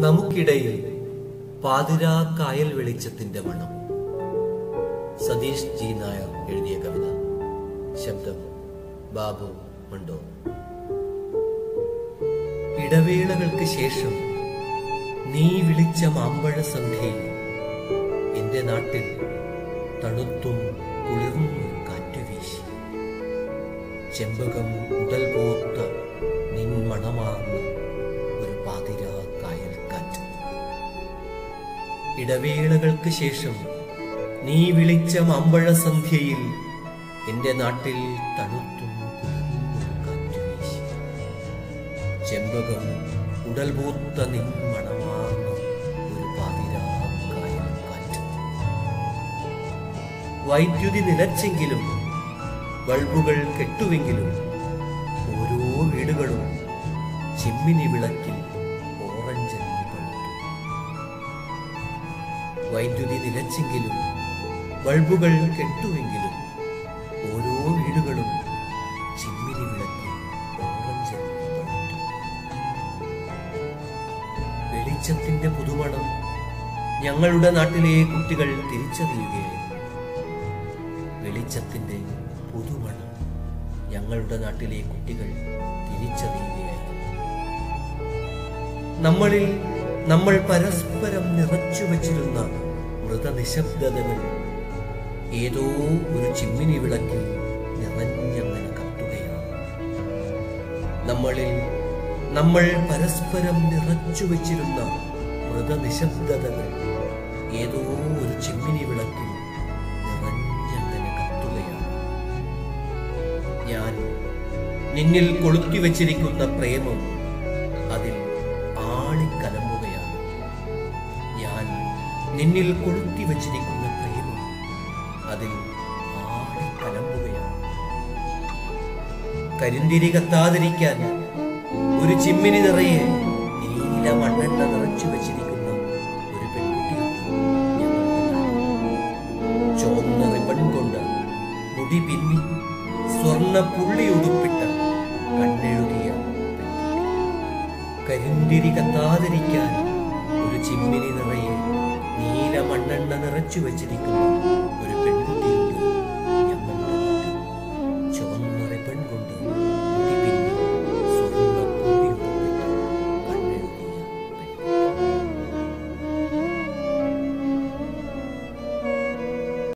നമുക്കിടയിൽ പാതിരാ കായൽ വെളിച്ചത്തിന്റെ മണം സതീഷ് ജി നായർ എഴുതിയ കവിത ശബ്ദം ബാബു മണ്ടോ ഇടവേളകൾക്ക് ശേഷം നീ വിളിച്ച മാമ്പഴ സന്ധ്യയിൽ എന്റെ നാട്ടിൽ തണുത്തും കുളിർന്നും ഒരു കാറ്റ് വീശി ചെമ്പകം ഉടൽ പോത്ത നിൻ മണമാർന്ന ഒരു പാതിരാ കായൽ കാറ്റ് ഇടവേളകൾക്ക് ശേഷം നീ വിളിച്ച മാമ്പഴ സന്ധ്യയിൽ എന്റെ നാട്ടിൽ തണുത്തും കുളിർന്നും ഒരു കാറ്റ് വീശി ചെമ്പകം ഉടൽ പൂത്ത നിൻ മണമാർന്ന ഒരു പാതിരാ കായൽ കാറ്റ് വൈദ്യുതി നിലച്ചെങ്കിലും ബൾബുകൾ കെട്ടുവെങ്കിലും ഓരോ വീടുകളും ചിമ്മിനി വിളക്കിൽ ഓറഞ്ചല്ലി പഴുത്തു വൈദ്യുതി നിലച്ചെങ്കിലും ബൾബുകൾ കെട്ടുവെങ്കിലും ഓരോ വീടുകളും ചിമ്മിനി വിളക്കിൽ ഓറഞ്ചല്ലി പഴുത്തു വെളിച്ചത്തിന്റെ പുതുമണം ഞങ്ങളുടെ നാട്ടിലെ കുട്ടികൾ തിരിച്ചറിയുകയായിരുന്നു വെളിച്ചത്തിന്റെ പുതുമണം ഞങ്ങളുടെ നാട്ടിലെ കുട്ടികൾ തിരിച്ചറിയുകയായിരുന്നു നമ്മളിൽ നമ്മൾ പരസ്പരം നിറച്ചു വച്ചിരുന്ന മൃതനിശബ്ദതകൾ ഏതോ ഒരു ചിമ്മിനി വിളക്കിൽ നിറഞ്ഞങ്ങനെ കത്തുകയാണ് നമ്മളിൽ നമ്മൾ പരസ്പരം നിറച്ചു വച്ചിരുന്ന മൃതനിശബ്ദതകൾ ഏതോ ഒരു ചിമ്മിനി വിളക്കിൽ നിറഞ്ഞങ്ങനെ കത്തുകയാണ് ഞാൻ നിന്നിൽ കൊളുത്തി വച്ചിരിക്കുന്ന പ്രേമം അതിൽ ആളിക്കലമ്പുകയാണ് ഞാൻ നിന്നിൽ കൊളുത്തി വച്ചിരിക്കുന്ന പ്രേമം അതിൽ ആളിക്കലമ്പുകയാണ് കരിന്തിരി കത്താതിരിക്കാൻ ഒരു ചിമ്മിനി നിറയെ നീല മണ്ണെണ്ണ നിറച്ചു വച്ചിരിക്കുന്ന ഒരു പെൺകുട്ടിയുണ്ട് ഞങ്ങളുടെ നാട്ടിൽ. ചുവന്ന റിബൺ കൊണ്ട് മുടി പിന്നി സ്വർണ്ണ പുള്ളി ഉടുപ്പിട്ട കണ്ണെഴുതിയ പെൺകുട്ടി. കരിന്തിരി കത്താതിരിക്കാൻ ഒരു ചിമ്മിനി നിറയെ നീല മണ്ണെണ്ണ നിറച്ചു വച്ചിരിക്കുന്നു